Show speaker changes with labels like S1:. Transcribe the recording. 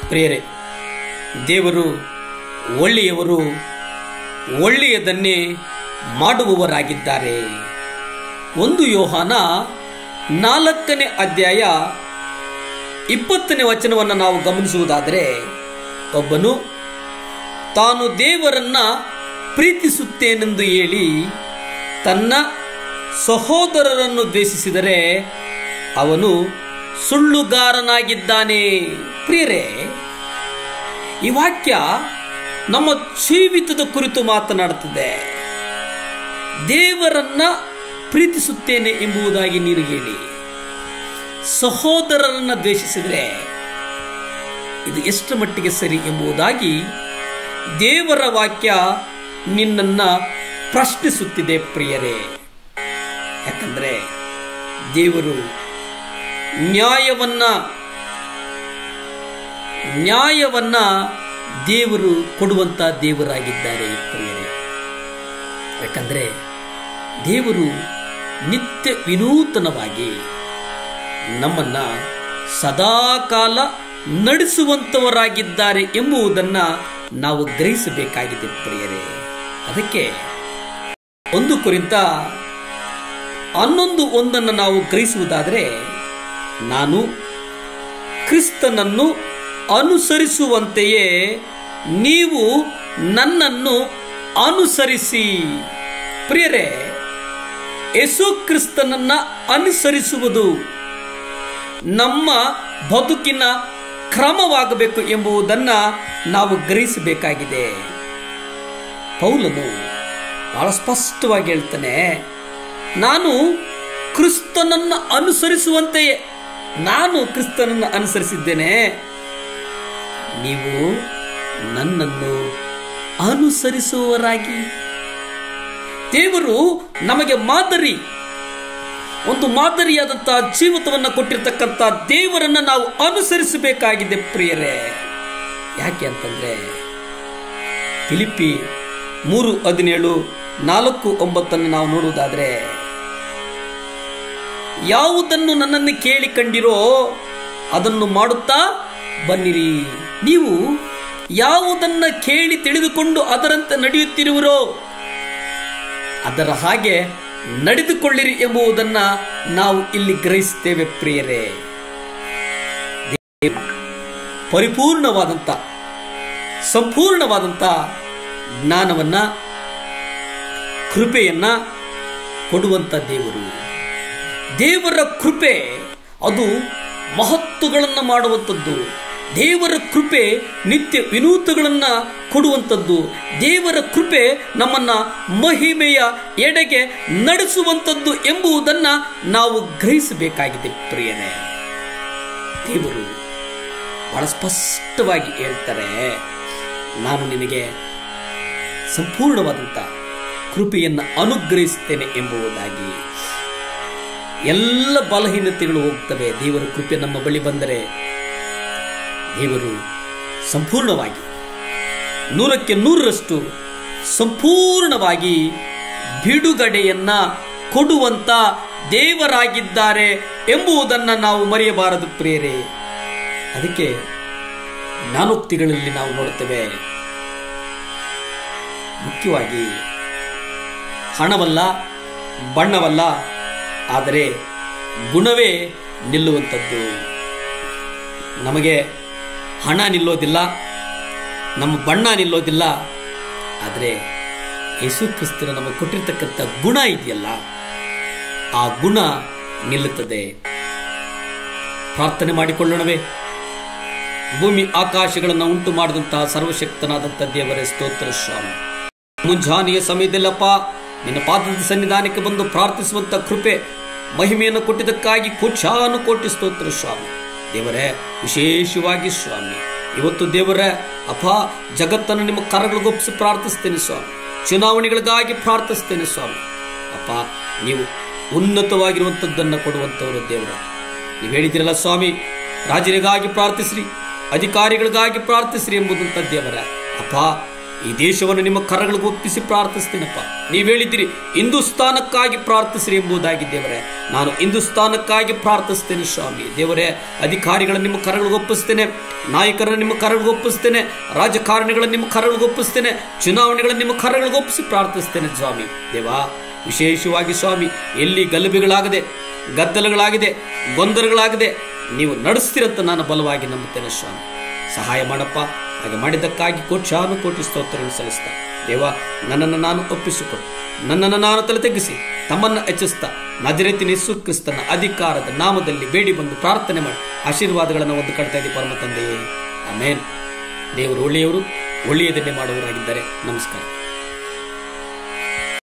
S1: ಪ್ರಿಯರೇ ದೇವರು ಒಳ್ಳೆಯವರು ಒಳ್ಳೆಯದನ್ನೇ ಮಾಡುವವರಾಗಿದ್ದಾರೆ ಒಂದು ಯೋಹಾನ ನಾಲ್ಕನೇ ಅಧ್ಯಾಯ ಇಪ್ಪತ್ತನೇ ವಚನವನ್ನು ನಾವು ಗಮನಿಸುವುದಾದರೆ ಒಬ್ಬನು ತಾನು ದೇವರನ್ನ ಪ್ರೀತಿಸುತ್ತೇನೆಂದು ಹೇಳಿ ತನ್ನ ಸಹೋದರರನ್ನು ದ್ವೇಷಿಸಿದರೆ ಅವನು ಸುಳ್ಳುಗಾರನಾಗಿದ್ದಾನೆ ಪ್ರಿಯರೇ ಈ ವಾಕ್ಯ ನಮ್ಮ ಜೀವಿತದ ಕುರಿತು ಮಾತನಾಡುತ್ತದೆ ದೇವರನ್ನ ಪ್ರೀತಿಸುತ್ತೇನೆ ಎಂಬುದಾಗಿ ನೀನು ಹೇಳಿ ಸಹೋದರರನ್ನ ದ್ವೇಷಿಸಿದರೆ ಇದು ಎಷ್ಟು ಮಟ್ಟಿಗೆ ಸರಿ ಎಂಬುದಾಗಿ ದೇವರ ವಾಕ್ಯ ನಿನ್ನನ್ನ ಪ್ರಶ್ನಿಸುತ್ತಿದೆ ಪ್ರಿಯರೇ ಯಾಕಂದ್ರೆ ದೇವರು ನ್ಯಾಯವನ್ನ ನ್ಯಾಯವನ್ನ ದೇವರು ಕೊಡುವಂತ ದೇವರಾಗಿದ್ದಾರೆ ಪ್ರಿಯರೇ ಯಾಕಂದ್ರೆ ದೇವರು ನಿತ್ಯ ವಿನೂತನವಾಗಿ ನಮ್ಮನ್ನ ಸದಾಕಾಲ ನಡೆಸುವಂತವರಾಗಿದ್ದಾರೆ ಎಂಬುದನ್ನ ನಾವು ಗ್ರಹಿಸಬೇಕಾಗಿದೆ ಪ್ರಿಯರೇ ಅದಕ್ಕೆ ಒಂದು ಕುರಿತ ಹನ್ನೊಂದು ಒಂದನ್ನು ನಾವು ಗ್ರಹಿಸುವುದಾದರೆ ನಾನು ಕ್ರಿಸ್ತನನ್ನು ಅನುಸರಿಸುವಂತೆಯೇ ನೀವು ನನ್ನನ್ನು ಅನುಸರಿಸಿ ಪ್ರಿಯರೇ ಯೇಸು ಕ್ರಿಸ್ತನನ್ನ ಅನುಸರಿಸುವುದು ನಮ್ಮ ಬದುಕಿನ ಕ್ರಮವಾಗಬೇಕು ಎಂಬುದನ್ನ ನಾವು ಗ್ರಹಿಸಬೇಕಾಗಿದೆ ಪೌಲನು ಬಹಳ ಸ್ಪಷ್ಟವಾಗಿ ಹೇಳ್ತಾನೆ ನಾನು ಕ್ರಿಸ್ತನನ್ನ ಅನುಸರಿಸುವಂತೆಯೇ ನಾನು ಕ್ರಿಸ್ತನನ್ನ ಅನುಸರಿಸಿದ್ದೇನೆ ನೀವು ನನ್ನನ್ನು ಅನುಸರಿಸುವವರಾಗಿ ದೇವರು ನಮಗೆ ಮಾದರಿ ಒಂದು ಮಾದರಿಯಾದಂತಹ ಜೀವಿತವನ್ನು ಕೊಟ್ಟಿರ್ತಕ್ಕಂಥ ದೇವರನ್ನ ನಾವು ಅನುಸರಿಸಬೇಕಾಗಿದೆ ಪ್ರಿಯರೇ ಯಾಕೆ ಅಂತಂದ್ರೆ ಫಿಲಿಪಿ ಮೂರು ಹದಿನೇಳು ನಾಲ್ಕು ಒಂಬತ್ತನ್ನು ನಾವು ನೋಡುವುದಾದ್ರೆ ಯಾವುದನ್ನು ನನ್ನನ್ನು ಕೇಳಿ ಕಂಡಿರೋ ಅದನ್ನು ಮಾಡುತ್ತಾ ಬನ್ನಿರಿ ನೀವು ಯಾವುದನ್ನ ಕೇಳಿ ತಿಳಿದುಕೊಂಡು ಅದರಂತೆ ನಡೆಯುತ್ತಿರುವರೋ ಅದರ ಹಾಗೆ ನಡೆದುಕೊಳ್ಳಿರಿ ಎಂಬುದನ್ನ ನಾವು ಇಲ್ಲಿ ಗ್ರಹಿಸುತ್ತೇವೆ ಪ್ರಿಯರೇ ದೇವರು ಪರಿಪೂರ್ಣವಾದಂತ ಸಂಪೂರ್ಣವಾದಂತ ಜ್ಞಾನವನ್ನ ಕೃಪೆಯನ್ನ ಕೊಡುವಂತ ದೇವರು ದೇವರ ಕೃಪೆ ಅದು ಮಹತ್ವಗಳನ್ನು ಮಾಡುವಂಥದ್ದು ದೇವರ ಕೃಪೆ ನಿತ್ಯ ವಿನೂತಗಳನ್ನ ಕೊಡುವಂಥದ್ದು ದೇವರ ಕೃಪೆ ನಮ್ಮನ್ನ ಮಹಿಮೆಯ ಎಡೆಗೆ ನಡೆಸುವಂಥದ್ದು ಎಂಬುದನ್ನ ನಾವು ಗ್ರಹಿಸಬೇಕಾಗಿದೆ ಪ್ರಿಯನೇ ದೇವರು ಬಹಳ ಸ್ಪಷ್ಟವಾಗಿ ಹೇಳ್ತಾರೆ ನಾನು ನಿನಗೆ ಸಂಪೂರ್ಣವಾದಂಥ ಕೃಪೆಯನ್ನು ಅನುಗ್ರಹಿಸುತ್ತೇನೆ ಎಂಬುದಾಗಿ ಎಲ್ಲ ಬಲಹೀನತೆಗಳು ಹೋಗ್ತವೆ ದೇವರ ಕೃಪೆ ನಮ್ಮ ಬಳಿ ಬಂದರೆ ದೇವರು ಸಂಪೂರ್ಣವಾಗಿ ನೂರಕ್ಕೆ ನೂರರಷ್ಟು ಸಂಪೂರ್ಣವಾಗಿ ಬಿಡುಗಡೆಯನ್ನ ಕೊಡುವಂತ ದೇವರಾಗಿದ್ದಾರೆ ಎಂಬುದನ್ನು ನಾವು ಮರೆಯಬಾರದು ಪ್ರಿಯರೇ ಅದಕ್ಕೆ ಜ್ಞಾನೋಕ್ತಿಗಳಲ್ಲಿ ನಾವು ನೋಡುತ್ತೇವೆ ಮುಖ್ಯವಾಗಿ ಹಣವಲ್ಲ ಬಣ್ಣವಲ್ಲ ಆದರೆ ಗುಣವೇ ನಿಲ್ಲುವಂಥದ್ದು ನಮಗೆ ಹಣ ನಿಲ್ಲೋದಿಲ್ಲ ನಮ್ಮ ಬಣ್ಣ ನಿಲ್ಲೋದಿಲ್ಲ ಆದರೆ ಯೇಸು ಕ್ರಿಸ್ತನ ನಮಗೆ ಕೊಟ್ಟಿರ್ತಕ್ಕಂಥ ಗುಣ ಇದೆಯಲ್ಲ ಆ ಗುಣ ನಿಲ್ಲುತ್ತದೆ ಪ್ರಾರ್ಥನೆ ಮಾಡಿಕೊಳ್ಳೋಣವೇ ಭೂಮಿ ಆಕಾಶಗಳನ್ನು ಉಂಟು ಮಾಡಿದಂತಹ ಸರ್ವಶಕ್ತನಾದಂಥ ದೇವರೇ ಸ್ತೋತ್ರ ಸ್ವಾಮಿ ಮುಂಜಾನೆಯ ಸಮಯದಲ್ಲಪ್ಪ ನಿನ್ನ ಪಾದದ ಸನ್ನಿಧಾನಕ್ಕೆ ಬಂದು ಪ್ರಾರ್ಥಿಸುವಂತ ಕೃಪೆ ಮಹಿಮೆಯನ್ನು ಕೊಟ್ಟಿದ್ದಕ್ಕಾಗಿ ಕೋಟ್ಯಾನು ಕೋಟಿ ಸ್ತೋತ್ರ ಸ್ವಾಮಿ ದೇವರೇ ವಿಶೇಷವಾಗಿ ಸ್ವಾಮಿ ಇವತ್ತು ದೇವರ ಅಪ್ಪ ಜಗತ್ತನ್ನು ನಿಮ್ಮ ಕರಗಳಿಗೊಪ್ಪಿಸಿ ಪ್ರಾರ್ಥಿಸ್ತೇನೆ ಸ್ವಾಮಿ ಚುನಾವಣೆಗಳಿಗಾಗಿ ಪ್ರಾರ್ಥಿಸ್ತೇನೆ ಸ್ವಾಮಿ ಅಪ್ಪ ನೀವು ಉನ್ನತವಾಗಿರುವಂಥದ್ದನ್ನು ಕೊಡುವಂಥವರು ದೇವರ ನೀವು ಹೇಳಿದಿರಲ್ಲ ಸ್ವಾಮಿ ರಾಜರಿಗಾಗಿ ಪ್ರಾರ್ಥಿಸ್ರಿ ಅಧಿಕಾರಿಗಳಿಗಾಗಿ ಪ್ರಾರ್ಥಿಸ್ರಿ ಎಂಬುದಂತ ದೇವರ ಅಪ್ಪ ಈ ದೇಶವನ್ನು ನಿಮ್ಮ ಕರಗಳಿಗೆ ಒಪ್ಪಿಸಿ ಪ್ರಾರ್ಥಿಸ್ತೇನಪ್ಪ ನೀವು ಹೇಳಿದ್ದೀರಿ ಹಿಂದೂಸ್ತಾನಕ್ಕಾಗಿ ಪ್ರಾರ್ಥಿಸಿರಿ ಎಂಬುದಾಗಿ ದೇವರೇ ನಾನು ಹಿಂದೂಸ್ತಾನಕ್ಕಾಗಿ ಪ್ರಾರ್ಥಿಸ್ತೇನೆ ಸ್ವಾಮಿ ದೇವರೇ ಅಧಿಕಾರಿಗಳನ್ನು ನಿಮ್ಮ ಕರಗಳಿಗೆ ಒಪ್ಪಿಸ್ತೇನೆ ನಾಯಕರನ್ನು ನಿಮ್ಮ ಕರಗಳಿಗೆ ಒಪ್ಪಿಸ್ತೇನೆ ರಾಜಕಾರಣಿಗಳನ್ನು ನಿಮ್ಮ ಕರಗಳಿಗೆ ಒಪ್ಪಿಸ್ತೇನೆ ಚುನಾವಣೆಗಳನ್ನು ನಿಮ್ಮ ಕರಗಳಿಗೆ ಒಪ್ಪಿಸಿ ಪ್ರಾರ್ಥಿಸ್ತೇನೆ ಸ್ವಾಮಿ ದೇವಾ ವಿಶೇಷವಾಗಿ ಸ್ವಾಮಿ ಎಲ್ಲಿ ಗಲಭೆಗಳಾಗದೆ ಗದ್ದಲಗಳಾಗಿದೆ ಗೊಂದಲಗಳಾಗಿದೆ ನೀವು ನಡೆಸ್ತಿರಂತ ನಾನು ಬಲವಾಗಿ ನಂಬುತ್ತೇನೆ ಸ್ವಾಮಿ ಸಹಾಯ ಮಾಡಪ್ಪ ಹಾಗೆ ಮಾಡಿದ್ದಕ್ಕಾಗಿ ಕೋಟ್ಯಾನು ಕೋಟಿ ಸ್ತೋತ್ರಗಳನ್ನು ಸಲ್ಲಿಸ್ತಾ ದೇವ ನನ್ನನ್ನು ನಾನು ಒಪ್ಪಿಸಿಕೊಡು ನನ್ನನ್ನು ನಾನು ತಲೆ ತಗ್ಗಿಸಿ ತಮ್ಮನ್ನು ಹೆಚ್ಚಿಸ್ತಾ ನಜರೆತಿನ ಯೇಸು ಕ್ರಿಸ್ತನ ಅಧಿಕಾರದ ನಾಮದಲ್ಲಿ ಬೇಡಿ ಬಂದು ಪ್ರಾರ್ಥನೆ ಮಾಡಿ ಆಶೀರ್ವಾದಗಳನ್ನು ಒಂದು ಕಟ್ತಾ ಇದ್ದೀವಿ ಪರಮ ತಂದೆಯೇ ಆಮೇನ್ ದೇವರು ಒಳ್ಳೆಯವರು ಒಳ್ಳೆಯದನ್ನೇ ಮಾಡುವವರಾಗಿದ್ದಾರೆ ನಮಸ್ಕಾರ